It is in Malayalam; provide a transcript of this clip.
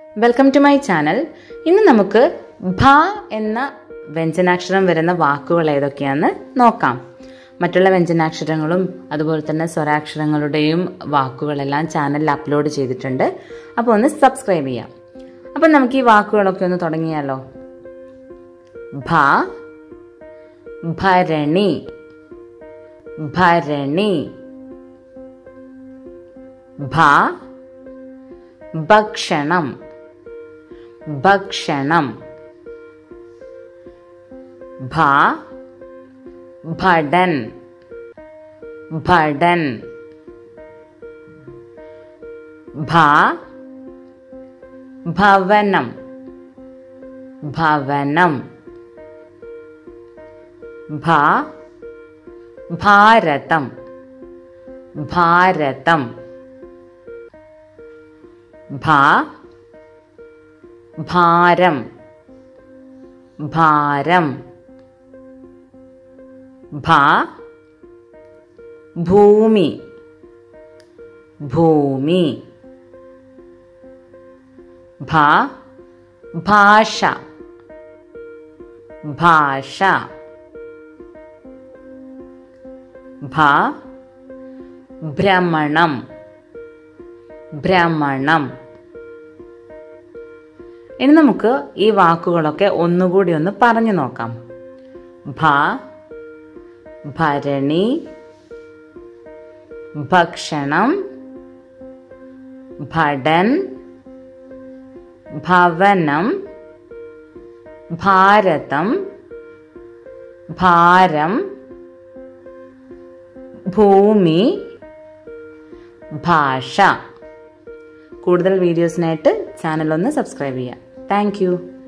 വെൽക്കം ടു മൈ ചാനൽ ഇന്ന് നമുക്ക് ഭ എന്ന വ്യഞ്ജനാക്ഷരം വരുന്ന വാക്കുകൾ ഏതൊക്കെയാന്ന് നോക്കാം മറ്റുള്ള വ്യഞ്ജനാക്ഷരങ്ങളും അതുപോലെ തന്നെ സ്വരാക്ഷരങ്ങളുടെയും വാക്കുകളെല്ലാം ചാനലിൽ അപ്ലോഡ് ചെയ്തിട്ടുണ്ട് അപ്പോൾ ഒന്ന് സബ്സ്ക്രൈബ് ചെയ്യാം അപ്പം നമുക്ക് ഈ വാക്കുകളൊക്കെ ഒന്ന് തുടങ്ങിയാലോ ഭ ഭരണി ഭരണി ഭ ഭക്ഷണം ഭക്ഷണം ഭ ഭടൻ ഭടൻ ഭ ഭവനം ഭവനം ഭ ഭാരതം ഭാരതം ഭ ഭാരം ഭാരം ഭ ഭൂമി ഭൂമി ഭ ഭാഷ ഭാഷ ഭ ഭ്രമണം ഭ്രമണം ഇനി നമുക്ക് ഈ വാക്കുകളൊക്കെ ഒന്നുകൂടി ഒന്ന് പറഞ്ഞു നോക്കാം ഭ ഭരണി ഭക്ഷണം ഭടൻ ഭവനം ഭാരതം ഭാരം ഭൂമി ഭാഷ കൂടുതൽ വീഡിയോസിനായിട്ട് ചാനൽ ഒന്ന് സബ്സ്ക്രൈബ് ചെയ്യാം താങ്ക്